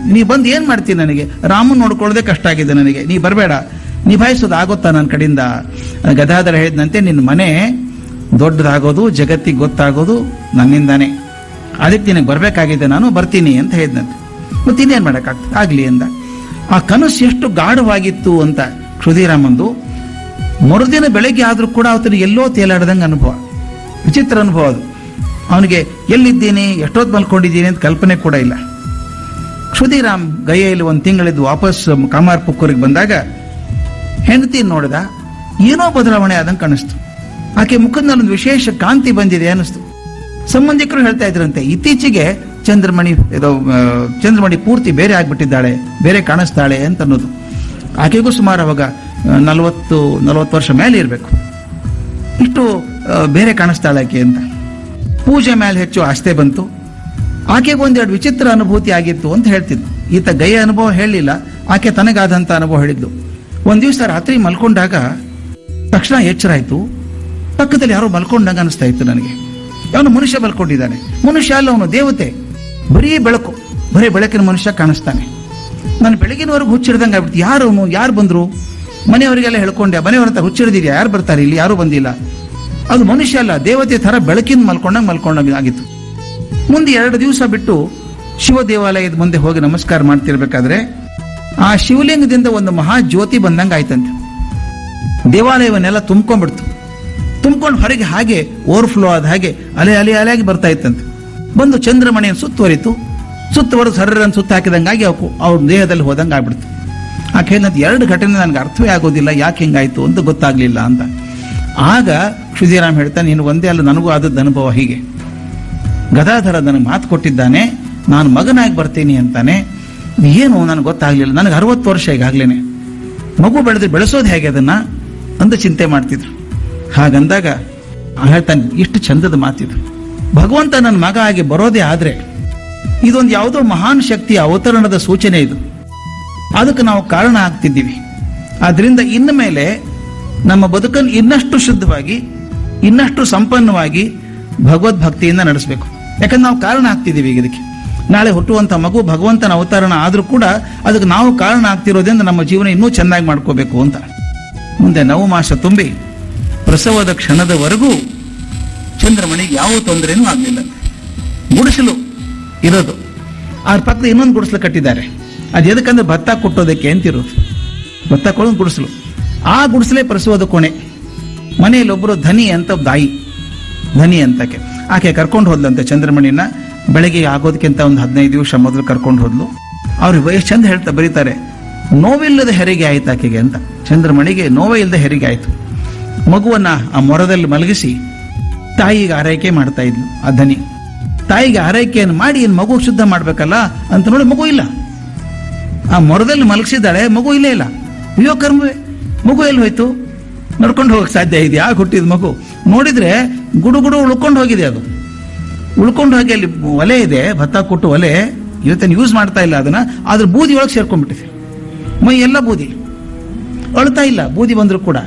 ನೀ ಬಂದು ಏನ್ ಮಾಡ್ತೀನಿ ನನಗೆ ರಾಮನ್ ನೋಡ್ಕೊಳ್ಳೋದೇ ಕಷ್ಟ ಆಗಿದೆ ನನಗೆ ನೀ ಬರಬೇಡ ನಿಭಾಯಿಸೋದು ಆಗುತ್ತಾ ನನ್ನ ಕಡೆಯಿಂದ ಗದಾಧರ ಹೇಳಿದಂತೆ ನಿನ್ನ ಮನೆ ದೊಡ್ಡದಾಗೋದು ಜಗತ್ತಿಗೆ ಗೊತ್ತಾಗೋದು ನನ್ನಿಂದಾನೇ ಅದಕ್ಕೆ ನಿನಗೆ ಬರಬೇಕಾಗಿದೆ ನಾನು ಬರ್ತೀನಿ ಅಂತ ಹೇಳಿದಂತೆ ಮತ್ತೆ ಇನ್ನೇನು ಮಾಡೋಕ್ಕಾಗ್ತದೆ ಆಗಲಿ ಅಂದ ಆ ಕನಸು ಎಷ್ಟು ಗಾಢವಾಗಿತ್ತು ಅಂತ ಕ್ಷುದಿರಾಮಂದು ಮರುದಿನ ಬೆಳಗ್ಗೆ ಆದರೂ ಕೂಡ ಆತನಿಗೆ ಎಲ್ಲೋ ತೇಲಾಡ್ದಂಗೆ ಅನುಭವ ವಿಚಿತ್ರ ಅನುಭವ ಅದು ಅವನಿಗೆ ಎಲ್ಲಿದ್ದೀನಿ ಎಷ್ಟೊತ್ತು ಮಲ್ಕೊಂಡಿದ್ದೀನಿ ಅಂತ ಕಲ್ಪನೆ ಕೂಡ ಇಲ್ಲ ಕ್ಷುದಿರಾಮ್ ಗೈಯಲ್ಲಿ ಒಂದು ತಿಂಗಳಿದ್ದು ವಾಪಸ್ ಕಾಮಾರ್ ಪುಕ್ಕೂರಿಗೆ ಬಂದಾಗ ಹೆಂಡತಿ ನೋಡಿದ ಏನೋ ಬದಲಾವಣೆ ಆದಂಗೆ ಕಾಣಿಸ್ತು ಆಕೆ ಮುಖದಲ್ಲಿ ಒಂದು ವಿಶೇಷ ಕಾಂತಿ ಬಂದಿದೆ ಅನಿಸ್ತು ಸಂಬಂಧಿಕರು ಹೇಳ್ತಾ ಇದ್ರಂತೆ ಇತ್ತೀಚೆಗೆ ಚಂದ್ರಮಣಿ ಇದು ಆ, ಚಂದ್ರಮಣಿ ಪೂರ್ತಿ ಬೇರೆ ಆಗ್ಬಿಟ್ಟಿದ್ದಾಳೆ ಬೇರೆ ಕಾಣಿಸ್ತಾಳೆ ಅಂತ ಅನ್ನೋದು ಆಕೆಗೂ ಸುಮಾರು ಅವಾಗ ನಲವತ್ತು ನಲವತ್ತು ವರ್ಷ ಮೇಲೆ ಇರಬೇಕು ಇಷ್ಟು ಆ, ಬೇರೆ ಕಾಣಿಸ್ತಾಳೆ ಆಕೆ ಅಂತ ಪೂಜೆ ಮೇಲೆ ಹೆಚ್ಚು ಆಸ್ತೆ ಬಂತು ಆಕೆಗೆ ಒಂದೆರಡು ವಿಚಿತ್ರ ಅನುಭೂತಿ ಆಗಿತ್ತು ಅಂತ ಹೇಳ್ತಿದ್ಲು ಈತ ಗಯ ಅನುಭವ ಹೇಳಲಿಲ್ಲ ಆಕೆ ತನಗಾದಂಥ ಅನುಭವ ಹೇಳಿದ್ಲು ಒಂದ್ ದಿವಸ ರಾತ್ರಿ ಮಲ್ಕೊಂಡಾಗ ತಕ್ಷಣ ಎಚ್ಚರ ಆಯ್ತು ಪಕ್ಕದಲ್ಲಿ ಯಾರೋ ಮಲ್ಕೊಂಡಂಗ ಅನಿಸ್ತಾ ಇತ್ತು ನನಗೆ ಅವನು ಮನುಷ್ಯ ಮಲ್ಕೊಂಡಿದ್ದಾನೆ ಮನುಷ್ಯ ಅಲ್ಲ ಅವನು ದೇವತೆ ಬರೀ ಬೆಳಕು ಬರೀ ಬೆಳಕಿನ ಮನುಷ್ಯ ಕಾಣಿಸ್ತಾನೆ ನಾನು ಬೆಳಗಿನವರೆಗೂ ಹುಚ್ಚಿಡ್ದಂಗೆ ಆಗ್ಬಿಡ್ತು ಯಾರು ಅವನು ಯಾರು ಬಂದ್ರು ಮನೆಯವರಿಗೆಲ್ಲ ಹೇಳ್ಕೊಂಡೆ ಮನೆಯವ್ರ ಹತ್ರ ಹುಚ್ಚಿಡ್ದಿದ್ಯಾ ಯಾರು ಬರ್ತಾರೆ ಇಲ್ಲಿ ಯಾರು ಬಂದಿಲ್ಲ ಅದು ಮನುಷ್ಯ ಅಲ್ಲ ದೇವತೆ ಥರ ಬೆಳಕಿನ ಮಲ್ಕೊಂಡಂಗೆ ಮಲ್ಕೊಂಡಂಗೆ ಆಗಿತ್ತು ಮುಂದೆ ಎರಡು ದಿವಸ ಬಿಟ್ಟು ಶಿವ ದೇವಾಲಯದ ಮುಂದೆ ಹೋಗಿ ನಮಸ್ಕಾರ ಮಾಡ್ತಿರ್ಬೇಕಾದ್ರೆ ಆ ಶಿವಲಿಂಗದಿಂದ ಒಂದು ಮಹಾ ಜ್ಯೋತಿ ಬಂದಂಗೆ ಆಯ್ತಂತೆ ದೇವಾಲಯವನ್ನೆಲ್ಲ ತುಂಬ್ಕೊಂಡ್ಬಿಡ್ತು ತುಂಬ್ಕೊಂಡು ಹೊರಗೆ ಹಾಗೆ ಓವರ್ಫ್ಲೋ ಆದ ಹಾಗೆ ಅಲೆ ಅಲೆ ಅಲೆಯಾಗಿ ಬರ್ತಾ ಇತ್ತಂತೆ ಬಂದು ಚಂದ್ರಮಣಿಯನ್ನು ಸುತ್ತುವರಿತು ಸುತ್ತುವರೆದು ಸರ್ರನ್ನು ಸುತ್ತ ಹಾಕಿದಂಗಾಗಿ ಅವಕು ಅವ್ರ ದೇಹದಲ್ಲಿ ಹೋದಂಗೆ ಆಗ್ಬಿಡ್ತು ಆಕೆ ಹೇಳಿದಂತೆ ಎರಡು ಘಟನೆ ನನಗೆ ಅರ್ಥವೇ ಆಗೋದಿಲ್ಲ ಯಾಕೆ ಹಿಂಗಾಯ್ತು ಅಂತ ಗೊತ್ತಾಗ್ಲಿಲ್ಲ ಅಂತ ಆಗ ಕ್ಷುದಿರಾಮ್ ಹೇಳ್ತಾನೆ ನೀನು ಒಂದೇ ಅಲ್ಲ ನನಗೂ ಆದದ್ದು ಅನುಭವ ಹೀಗೆ ಗದಾಧರ ನನಗೆ ಮಾತು ಕೊಟ್ಟಿದ್ದಾನೆ ನಾನು ಮಗನಾಗಿ ಬರ್ತೀನಿ ಅಂತಾನೆ ಏನು ನನಗೆ ಗೊತ್ತಾಗ್ಲಿಲ್ಲ ನನಗೆ ಅರವತ್ತು ವರ್ಷ ಈಗಾಗ್ಲೇನೆ ಮಗು ಬೆಳೆದ್ರೆ ಬೆಳೆಸೋದು ಹೇಗೆ ಅದನ್ನ ಅಂತ ಚಿಂತೆ ಮಾಡ್ತಿದ್ರು ಹಾಗಂದಾಗ ಆ ಹೇಳ್ತಾನೆ ಇಷ್ಟು ಚಂದದ ಮಾತಿದು ಭಗವಂತ ನನ್ನ ಮಗ ಆಗಿ ಬರೋದೇ ಆದ್ರೆ ಇದೊಂದು ಯಾವುದೋ ಮಹಾನ್ ಶಕ್ತಿಯ ಅವತರಣದ ಸೂಚನೆ ಇದು ಅದಕ್ಕೆ ನಾವು ಕಾರಣ ಆಗ್ತಿದ್ದೀವಿ ಆದ್ರಿಂದ ಇನ್ನು ಮೇಲೆ ನಮ್ಮ ಬದುಕನ್ನು ಇನ್ನಷ್ಟು ಶುದ್ಧವಾಗಿ ಇನ್ನಷ್ಟು ಸಂಪನ್ನವಾಗಿ ಭಗವದ್ಭಕ್ತಿಯಿಂದ ನಡೆಸಬೇಕು ಯಾಕಂದ್ರೆ ನಾವು ಕಾರಣ ಆಗ್ತಿದ್ದೀವಿ ಈಗ ಇದಕ್ಕೆ ನಾಳೆ ಹುಟ್ಟುವಂತ ಮಗು ಭಗವಂತನ ಅವತರಣ ಆದ್ರೂ ಕೂಡ ಅದಕ್ಕೆ ನಾವು ಕಾರಣ ಆಗ್ತಿರೋದ್ರಿಂದ ನಮ್ಮ ಜೀವನ ಇನ್ನೂ ಚೆನ್ನಾಗಿ ಮಾಡ್ಕೋಬೇಕು ಅಂತ ಮುಂದೆ ನವ ಮಾಸ ತುಂಬಿ ಪ್ರಸವದ ಕ್ಷಣದವರೆಗೂ ಚಂದ್ರಮಣಿಗೆ ಯಾವ ತೊಂದರೆನೂ ಆಗಲಿಲ್ಲ ಗುಡಿಸಲು ಇರೋದು ಅವ್ರ ಪಕ್ಕದ ಇನ್ನೊಂದು ಗುಡಿಸಲು ಕಟ್ಟಿದ್ದಾರೆ ಅದು ಎದಕ್ಕಂದ್ರೆ ಭತ್ತ ಕೊಟ್ಟೋದಕ್ಕೆ ಅಂತಿರೋದು ಭತ್ತ ಕೊಡೋದು ಗುಡಿಸಲು ಆ ಗುಡಿಸಲೇ ಪ್ರಸವದ ಕೊನೆ ಮನೆಯಲ್ಲಿ ಒಬ್ಬರು ಧನಿ ಅಂತ ದಾಯಿ ಧನಿ ಅಂತಕ್ಕೆ ಆಕೆ ಕರ್ಕೊಂಡು ಹೋದ್ಲಂತೆ ಚಂದ್ರಮಣಿನ ಬೆಳಗ್ಗೆ ಆಗೋದಕ್ಕಿಂತ ಒಂದು ಹದಿನೈದು ದಿವಸ ಮೊದಲು ಕರ್ಕೊಂಡು ಹೋದ್ಲು ಅವ್ರು ವಯಸ್ಸು ಚಂದ ಹೇಳ್ತಾ ಬರೀತಾರೆ ನೋವಿಲ್ಲದ ಹೆರಿಗೆ ಆಯ್ತು ಆಕೆಗೆ ಅಂತ ಚಂದ್ರಮಣಿಗೆ ನೋವೇ ಇಲ್ಲದ ಹೆರಿಗೆ ಆಯ್ತು ಮಗುವನ್ನ ಆ ಮೊರದಲ್ಲಿ ಮಲಗಿಸಿ ತಾಯಿಗೆ ಆರೈಕೆ ಮಾಡ್ತಾ ಇದ್ಲು ಆ ಧನಿ ತಾಯಿಗೆ ಆರೈಕೆಯನ್ನು ಮಾಡಿ ಏನು ಮಗು ಶುದ್ಧ ಮಾಡ್ಬೇಕಲ್ಲ ಅಂತ ನೋಡಿ ಮಗು ಇಲ್ಲ ಆ ಮೊರದಲ್ಲಿ ಮಲಗಿಸಿದ್ದಾಳೆ ಮಗು ಇಲ್ಲೇ ಇಲ್ಲ ಅಯ್ಯೋ ಕರ್ಮವೇ ಮಗು ಎಲ್ಲಿ ಹೋಯ್ತು ನಡ್ಕೊಂಡು ಹೋಗಕ್ಕೆ ಸಾಧ್ಯ ಇದೆ ಯಾಕೆ ಹುಟ್ಟಿದ ಮಗು ನೋಡಿದ್ರೆ ಗುಡು ಗುಡು ಉಳ್ಕೊಂಡು ಹೋಗಿದೆ ಅದು ಉಳ್ಕೊಂಡು ಹೋಗಿ ಅಲ್ಲಿ ಒಲೆ ಇದೆ ಭತ್ತ ಕೊಟ್ಟು ಒಲೆ ಇವತ್ತೇನು ಯೂಸ್ ಮಾಡ್ತಾ ಇಲ್ಲ ಅದನ್ನ ಆದ್ರೆ ಬೂದಿ ಒಳಗೆ ಸೇರ್ಕೊಂಡ್ಬಿಟ್ಟಿದೆ ಮೈ ಎಲ್ಲ ಬೂದಿ ಅಳ್ತಾ ಇಲ್ಲ ಬೂದಿ ಬಂದ್ರು ಕೂಡ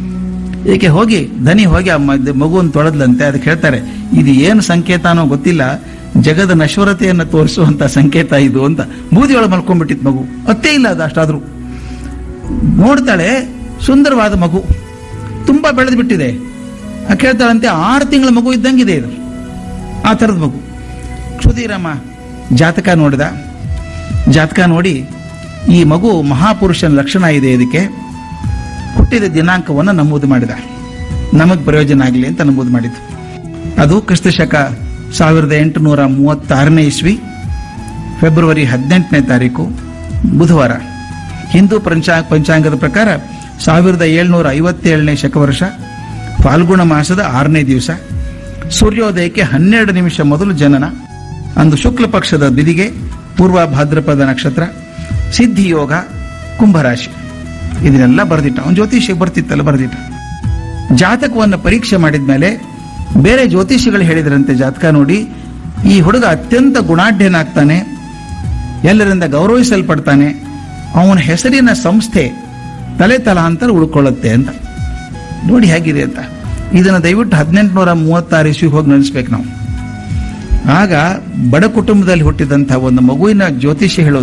ಏಕೆ ಹೋಗಿ ದನಿ ಹೋಗಿ ಆ ಮ- ಮಗುವನ್ನು ತೊಳೆದ್ಲಂತೆ ಅದಕ್ಕೆ ಹೇಳ್ತಾರೆ ಇದು ಏನು ಸಂಕೇತನೋ ಗೊತ್ತಿಲ್ಲ ಜಗದ ನಶ್ವರತೆಯನ್ನು ತೋರಿಸುವಂತ ಸಂಕೇತ ಇದು ಅಂತ ಬೂದಿ ಒಳಗೆ ಮಲ್ಕೊಂಡ್ಬಿಟ್ಟಿತ್ತು ಮಗು ಅತ್ತೇ ಇಲ್ಲ ಅದು ಅಷ್ಟಾದ್ರೂ ನೋಡ್ತಾಳೆ ಸುಂದರವಾದ ಮಗು ತುಂಬಾ ಬೆಳೆದು ಬಿಟ್ಟಿದೆ ಆಕೆ ಹೇಳ್ತಾಳಂತೆ ಆರು ತಿಂಗಳ ಮಗು ಇದ್ದಂಗಿದೆ ಇದು ಆ ಥರದ ಮಗು ಕ್ಷುದಿರಾಮ ಜಾತಕ ನೋಡಿದ ಜಾತಕ ನೋಡಿ ಈ ಮಗು ಮಹಾಪುರುಷನ ಲಕ್ಷಣ ಇದೆ ಇದಕ್ಕೆ ಹುಟ್ಟಿದ ದಿನಾಂಕವನ್ನು ನಮೂದು ಮಾಡಿದ ನಮಗೆ ಪ್ರಯೋಜನ ಆಗಲಿ ಅಂತ ನಮೂದು ಮಾಡಿದ್ದು ಅದು ಕ್ರಿಸ್ತ ಶಕ ಸಾವಿರದ ಎಂಟುನೂರ ಮೂವತ್ತಾರನೇ ಇಸ್ವಿ ಫೆಬ್ರವರಿ ಹದಿನೆಂಟನೇ ತಾರೀಕು ಬುಧವಾರ ಹಿಂದೂ ಪಂಚಾ ಪಂಚಾಂಗದ ಪ್ರಕಾರ ಸಾವಿರದ ಏಳ್ನೂರ ಐವತ್ತೇಳನೇ ಶಕವರ್ಷ ಫಾಲ್ಗುಣ ಮಾಸದ ಆರನೇ ದಿವಸ ಸೂರ್ಯೋದಯಕ್ಕೆ ಹನ್ನೆರಡು ನಿಮಿಷ ಮೊದಲು ಜನನ ಅಂದು ಶುಕ್ಲ ಪಕ್ಷದ ಬಿದಿಗೆ ಪೂರ್ವ ಭಾದ್ರಪದ ನಕ್ಷತ್ರ ಸಿದ್ಧಿಯೋಗ ಕುಂಭರಾಶಿ ಇದನ್ನೆಲ್ಲ ಬರೆದಿಟ್ಟ ಅವನು ಜ್ಯೋತಿಷ್ಯ ಬರ್ತಿತ್ತಲ್ಲ ಬರೆದಿಟ್ಟ ಜಾತಕವನ್ನು ಪರೀಕ್ಷೆ ಮಾಡಿದ ಮೇಲೆ ಬೇರೆ ಜ್ಯೋತಿಷಿಗಳು ಹೇಳಿದ್ರಂತೆ ಜಾತಕ ನೋಡಿ ಈ ಹುಡುಗ ಅತ್ಯಂತ ಗುಣಾಢ್ಯನಾಗ್ತಾನೆ ಎಲ್ಲರಿಂದ ಗೌರವಿಸಲ್ಪಡ್ತಾನೆ ಅವನ ಹೆಸರಿನ ಸಂಸ್ಥೆ ತಲೆ ತಲಾಂತರ ಉಳ್ಕೊಳ್ಳುತ್ತೆ ಅಂತ ನೋಡಿ ಹೇಗಿದೆ ಅಂತ ಇದನ್ನು ದಯವಿಟ್ಟು ಹದಿನೆಂಟುನೂರ ಮೂವತ್ತಾರು ಇಸ್ವಿಗೆ ಹೋಗಿ ನಡೆಸ್ಬೇಕು ನಾವು ಆಗ ಬಡ ಕುಟುಂಬದಲ್ಲಿ ಹುಟ್ಟಿದಂಥ ಒಂದು ಮಗುವಿನ ಜ್ಯೋತಿಷ್ಯ ಹೇಳೋ